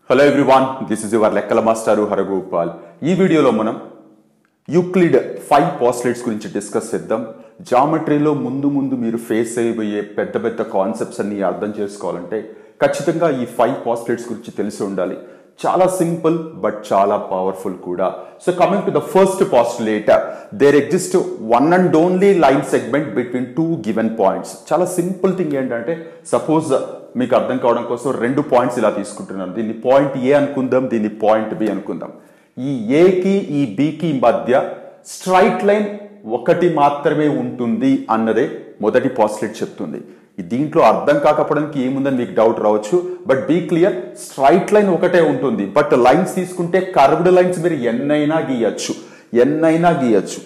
hello everyone this is your లెక్కల మాస్టారు హరగోపాల్ ఈ వీడియోలో మనం యూక్లిడ్ ఫైవ్ పాస్లెట్స్ గురించి డిస్కస్ చేద్దాం జామెట్రీలో ముందు ముందు మీరు ఫేస్ అయిపోయే పెద్ద పెద్ద కాన్సెప్ట్స్ అన్ని అర్థం చేసుకోవాలంటే ఖచ్చితంగా ఈ ఫైవ్ పాస్లెట్స్ గురించి తెలిసి ఉండాలి చాలా సింపుల్ బట్ చాలా పవర్ఫుల్ కూడా so coming to the first postulate there exist one and only line segment between two given points చాలా సింపుల్ థింగ్ ఏంటంటే సపోజ్ మీకు అర్థం కావడం కోసం రెండు పాయింట్స్ ఇలా తీసుకుంటున్నాను దీన్ని పాయింట్ ఏ అనుకుందాం దీన్ని పాయింట్ బి అనుకుందాం ఈ ఏకి ఈ బికి మధ్య స్ట్రైట్ లైన్ ఒకటి మాత్రమే ఉంటుంది అన్నదే మొదటి పాస్లెట్ చెప్తుంది దీంట్లో అర్థం కాకపోవడానికి ఏముందని మీకు డౌట్ రావచ్చు but be clear straight line ఒకటే ఉంటుంది బట్ లైన్స్ తీసుకుంటే కర్వ్డ్ లైన్స్ మీరు ఎన్నైనా గీయచ్చు ఎన్నైనా గీయచ్చు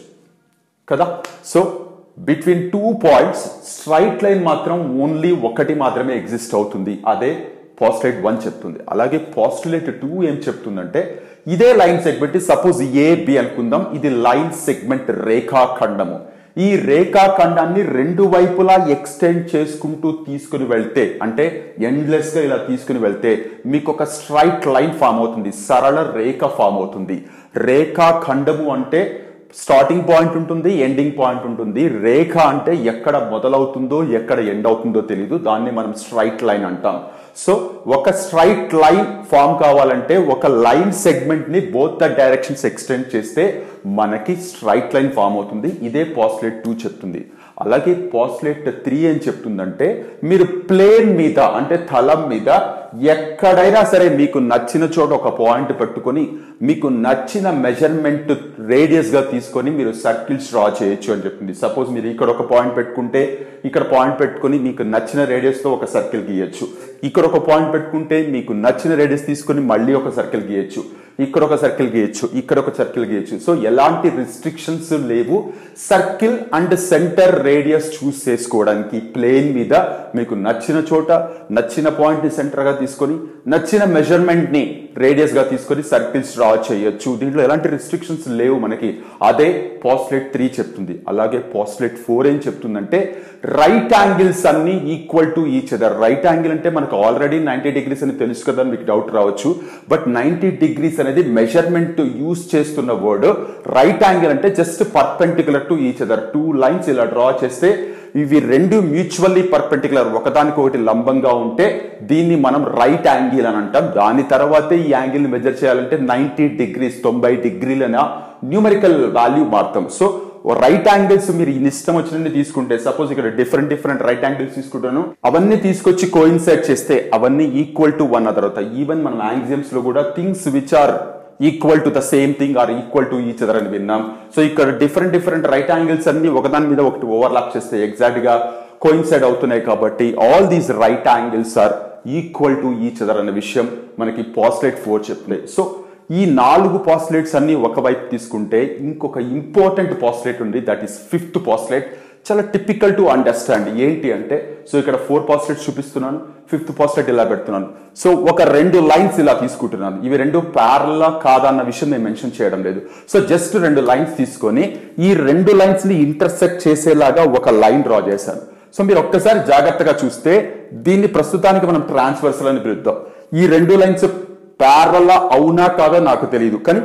కదా so between two points straight line మాత్రం ఓన్లీ ఒకటి మాత్రమే ఎగ్జిస్ట్ అవుతుంది అదే పాస్టులేట్ వన్ చెప్తుంది అలాగే పాస్టులేట్ టూ ఏం చెప్తుందంటే ఇదే line segment suppose A B అనుకుందాం ఇది లైన్ సెగ్మెంట్ రేఖాఖండము ఈ రేఖాఖండాన్ని రెండు వైపులా ఎక్స్టెండ్ చేసుకుంటూ తీసుకుని వెళ్తే అంటే ఎండ్లెస్ గా ఇలా తీసుకుని వెళ్తే మీకు ఒక స్ట్రైట్ లైన్ ఫామ్ అవుతుంది సరళ రేఖ ఫామ్ అవుతుంది రేఖాఖండము అంటే స్టార్టింగ్ పాయింట్ ఉంటుంది ఎండింగ్ పాయింట్ ఉంటుంది రేఖ అంటే ఎక్కడ మొదలవుతుందో ఎక్కడ ఎండ్ అవుతుందో తెలియదు దాన్ని మనం స్ట్రైట్ లైన్ అంటాం సో ఒక స్ట్రైట్ లైన్ ఫామ్ కావాలంటే ఒక లైన్ సెగ్మెంట్ ని బోత్ ద డైరెక్షన్స్ ఎక్స్టెండ్ చేస్తే మనకి స్ట్రైట్ లైన్ ఫామ్ అవుతుంది ఇదే పాస్లెట్ టూ చెప్తుంది అలాగే పాస్లెట్ త్రీ ఏం చెప్తుందంటే మీరు ప్లేన్ మీద అంటే తలం మీద ఎక్కడైనా సరే మీకు నచ్చిన చోట ఒక పాయింట్ పెట్టుకొని మీకు నచ్చిన మెజర్మెంట్ రేడియస్ గా తీసుకొని మీరు సర్కిల్స్ డ్రా చేయొచ్చు అని చెప్తుంది సపోజ్ మీరు ఇక్కడ ఒక పాయింట్ పెట్టుకుంటే ఇక్కడ పాయింట్ పెట్టుకొని మీకు నచ్చిన రేడియస్ తో ఒక సర్కిల్ గీయచ్చు ఇక్కడ ఒక పాయింట్ పెట్టుకుంటే మీకు నచ్చిన రేడియస్ తీసుకొని మళ్ళీ ఒక సర్కిల్ గీయచ్చు ఇక్కడ ఒక సర్కిల్ గీయచ్చు ఇక్కడ ఒక సర్కిల్ గీయచ్చు సో ఎలాంటి రిస్ట్రిక్షన్స్ లేవు circle and centre radius choose చేసుకోవడానికి ప్లేన్ మీద మీకు నచ్చిన చోట నచ్చిన పాయింట్ ని సెంటర్ గా తీసుకొని నచ్చిన మెజర్మెంట్ ని రేడియస్ గా తీసుకొని సర్కిల్స్ డ్రా చేయొచ్చు దీంట్లో ఎలాంటి రిస్ట్రిక్షన్స్ లేవు మనకి అదే పాస్లెట్ త్రీ చెప్తుంది అలాగే పాస్లెట్ ఫోర్ ఏం చెప్తుందంటే రైట్ యాంగిల్స్ అన్ని equal to each other right angle అంటే మనకు ఆల్రెడీ నైన్టీ డిగ్రీస్ అని తెలుసు కదా మీకు డౌట్ రావచ్చు బట్ నైన్టీ డిగ్రీస్ అనేది మెజర్మెంట్ యూస్ చేస్తున్న వర్డ్ రైట్ యాంగిల్ అంటే just perpendicular to each other two lines ఇలా డ్రా చేస్తే ఇవి రెండు మ్యూచువల్లీ పర్పెండికులర్ ఒకదానికి ఒకటి లంబంగా ఉంటే దీన్ని మనం రైట్ యాంగిల్ అని అంటాం దాని తర్వాతే ఈ యాంగిల్ ని మెజర్ చేయాలంటే నైన్టీ డిగ్రీస్ తొంభై డిగ్రీలన న్యూమరికల్ వాల్యూ మారుతాం సో రైట్ యాంగిల్స్ మీరు ఇష్టం వచ్చినన్ని తీసుకుంటే సపోజ్ ఇక్కడ డిఫరెంట్ డిఫరెంట్ రైట్ యాంగిల్స్ తీసుకుంటాను అవన్నీ తీసుకొచ్చి కోయిన్సైడ్ చేస్తే అవన్నీ ఈక్వల్ టు వన్ అదర్ అవుతాయి ఈవెన్ మనం యాంగ్జియమ్స్ లో కూడా things which are equal to the same thing are equal to each other అని విన్నాం సో ఇక్కడ డిఫరెంట్ డిఫరెంట్ రైట్ యాంగిల్స్ అన్ని ఒకదాని మీద ఒకటి ఓవర్లాప్ చేస్తే ఎగ్జాక్ట్ గా కోయిన్సైడ్ అవుతున్నాయి కాబట్టి all these right angles are equal to each other అనే విషయం మనకి పాస్లెట్ ఫోర్ చెప్తుంది సో ఈ నాలుగు పాస్లెట్స్ అన్ని ఒకవైపు తీసుకుంటే ఇంకొక ఇంపార్టెంట్ పాస్లెట్ ఉంది దట్ ఈస్ ఫిఫ్త్ పాస్లెట్ చాలా టిపికల్ టు అండర్స్టాండ్ ఏంటి అంటే సో ఇక్కడ ఫోర్ పాస్లెట్స్ చూపిస్తున్నాను ఫిఫ్త్ పాస్లెట్ ఇలా పెడుతున్నాను సో ఒక రెండు లైన్స్ ఇలా తీసుకుంటున్నాను ఇవి రెండు ప్యారలా కాదా అన్న విషయం నేను మెన్షన్ చేయడం లేదు సో జస్ట్ రెండు లైన్స్ తీసుకొని ఈ రెండు లైన్స్ ని ఇంటర్సెక్ట్ చేసేలాగా ఒక లైన్ డ్రా చేశాను సో మీరు ఒక్కసారి జాగ్రత్తగా చూస్తే దీన్ని ప్రస్తుతానికి మనం ట్రాన్స్వర్సల్ అని పిలుద్దాం ఈ రెండు లైన్స్ ప్యారల అవునా కాదో నాకు తెలియదు కానీ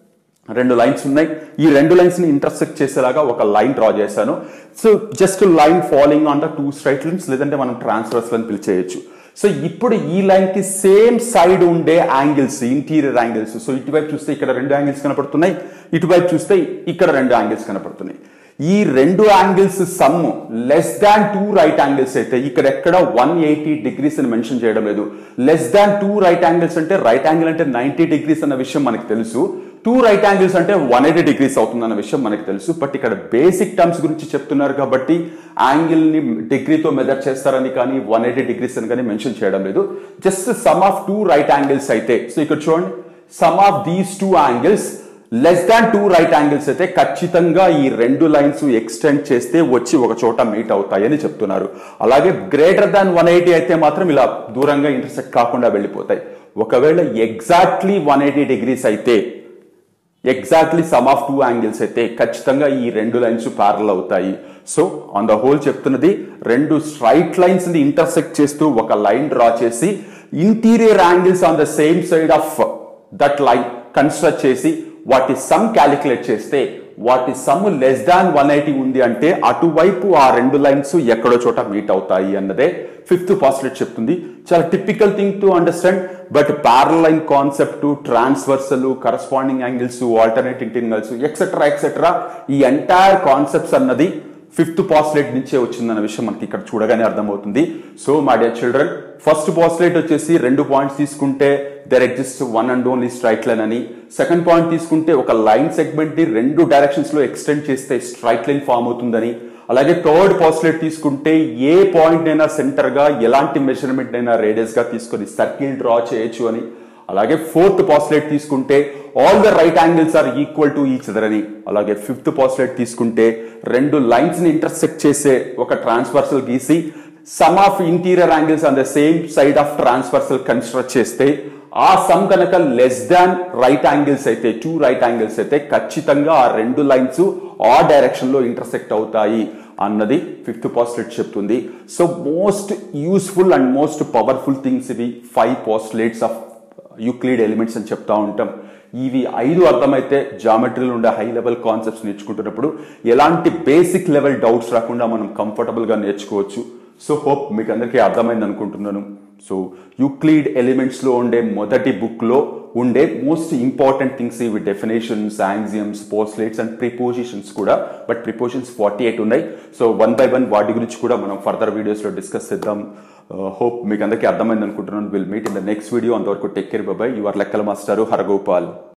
రెండు లైన్స్ ఉన్నాయి ఈ రెండు లైన్స్ ని ఇంటర్సెక్ట్ చేసేలాగా ఒక లైన్ డ్రా చేశాను so just line following on the two straight lines లేదంటే మనం ట్రాన్స్ఫర్స్ అని పిలిచేయచ్చు సో ఇప్పుడు ఈ లైన్ కి సేమ్ సైడ్ ఉండే యాంగిల్స్ ఇంటీరియర్ యాంగిల్స్ సో ఇటువైపు చూస్తే ఇక్కడ రెండు యాంగిల్స్ కనపడుతున్నాయి ఇటువైపు చూస్తే ఇక్కడ రెండు యాంగిల్స్ కనపడుతున్నాయి ఈ రెండు angles sum less than two right angles అయితే ఇక్కడ ఎక్కడ వన్ ఎయిటీ డిగ్రీస్ అని మెన్షన్ చేయడం లేదు less than two right angles అంటే రైట్ యాంగిల్ అంటే నైన్టీ డిగ్రీస్ అన్న విషయం మనకు తెలుసు టూ రైట్ యాంగిల్స్ అంటే వన్ ఎయిటీ డిగ్రీస్ అవుతుందన్న విషయం మనకు తెలుసు బట్ ఇక్కడ బేసిక్ టర్మ్స్ గురించి చెప్తున్నారు కాబట్టి యాంగిల్ ని డిగ్రీతో మెజర్ చేస్తారని కానీ వన్ ఎయిటీ డిగ్రీస్ అని కానీ మెన్షన్ చేయడం లేదు just sum of two right angles అయితే సో ఇక్కడ చూడండి sum of these two angles less than two right angles అయితే ఖచ్చితంగా ఈ రెండు లైన్స్ ఎక్స్టెండ్ చేస్తే వచ్చి ఒక చోట మీట్ అవుతాయని చెప్తున్నారు అలాగే గ్రేటర్ దాన్ వన్ ఎయిటీ అయితే మాత్రం ఇలా దూరంగా ఇంటర్సెక్ట్ కాకుండా వెళ్ళిపోతాయి ఒకవేళ ఎగ్జాక్ట్లీ వన్ ఎయిటీ డిగ్రీస్ అయితే exactly sum of two angles అయితే ఖచ్చితంగా ఈ రెండు లైన్స్ ప్యారల్ అవుతాయి సో ఆన్ ద హోల్ చెప్తున్నది రెండు స్ట్రైట్ లైన్స్ ని ఇంటర్సెక్ట్ చేస్తూ ఒక లైన్ డ్రా చేసి interior angles on the same side of that line construct చేసి వాటి సమ్ క్యాలిక్యులేట్ చేస్తే వాటి sum less than one eighty ఉంది అంటే అటువైపు ఆ రెండు లైన్స్ ఎక్కడో చోట మీట్ అవుతాయి అన్నదే ఫిఫ్త్ పాస్లెట్ చెప్తుంది చాలా typical thing to understand but parallel line concept transversal corresponding angles alternate interior angles etcetera etcetera ఈ ఎంటైర్ కాన్సెప్ట్స్ అన్నది ఫిఫ్త్ పాస్లేట్ నుంచే వచ్చిందన్న విషయం మనకి ఇక్కడ చూడగానే అర్థమవుతుంది so my dear children first postulate వచ్చేసి రెండు పాయింట్స్ తీసుకుంటే there exist one and only straight line అని సెకండ్ పాయింట్ తీసుకుంటే ఒక లైన్ సెగ్మెంట్ ని రెండు డైరెక్షన్స్ లో ఎక్స్టెండ్ చేస్తే స్ట్రైట్ లైన్ ఫామ్ అవుతుందని అలాగే థర్డ్ పాస్లేట్ తీసుకుంటే ఏ పాయింట్ అయినా సెంటర్ గా ఎలాంటి మెజర్మెంట్ అయినా రేడియస్ గా తీసుకొని సర్కిల్ డ్రా చేయొచ్చు అని అలాగే ఫోర్త్ పాస్లేట్ తీసుకుంటే all the right angles are equal to each other అని అలాగే ఫిఫ్త్ పాస్లేట్ తీసుకుంటే రెండు లైన్స్ ని ఇంటర్సెక్ట్ చేసే ఒక ట్రాన్స్వర్సల్ గీసి sum of interior angles on the same side of transversal construct చేస్తే ఆ సమ్ కనుక లెస్ దాన్ రైట్ యాంగిల్స్ అయితే టూ రైట్ యాంగిల్స్ అయితే ఖచ్చితంగా ఆ రెండు లైన్స్ ఆ డైరెక్షన్ లో ఇంటర్సెక్ట్ అవుతాయి అన్నది ఫిఫ్త్ పాస్టులేట్ చెప్తుంది so most useful and most powerful things ఇవి five postulates of Euclid elements అని చెప్తా ఉంటాం ఇవి ఐదు అర్థమైతే జామెట్రీలో ఉండే హై లెవెల్ కాన్సెప్ట్స్ నేర్చుకుంటున్నప్పుడు ఎలాంటి బేసిక్ లెవెల్ డౌట్స్ రాకుండా మనం కంఫర్టబుల్గా నేర్చుకోవచ్చు సో హోప్ మీకు అందరికీ అర్థమైంది అనుకుంటున్నాను సో యూక్లీడ్ ఎలిమెంట్స్లో ఉండే మొదటి బుక్లో ఉండే మోస్ట్ ఇంపార్టెంట్ థింగ్స్ ఇవి definitions axioms postulates and propositions కూడా బట్ ప్రిపోజిషన్స్ ఫార్టీ ఎయిట్ ఉన్నాయి సో వన్ బై వన్ వాటి గురించి కూడా మనం ఫర్దర్ వీడియోస్లో డిస్కస్ చేద్దాం హోప్ మీకు అందరికీ అర్థమైంది అనుకుంటున్నాను will meet in the next video అంతవరకు టేక్ కేర్ బాబాయ్ యువర్ లెక్కల మాస్టారు హరగోపాల్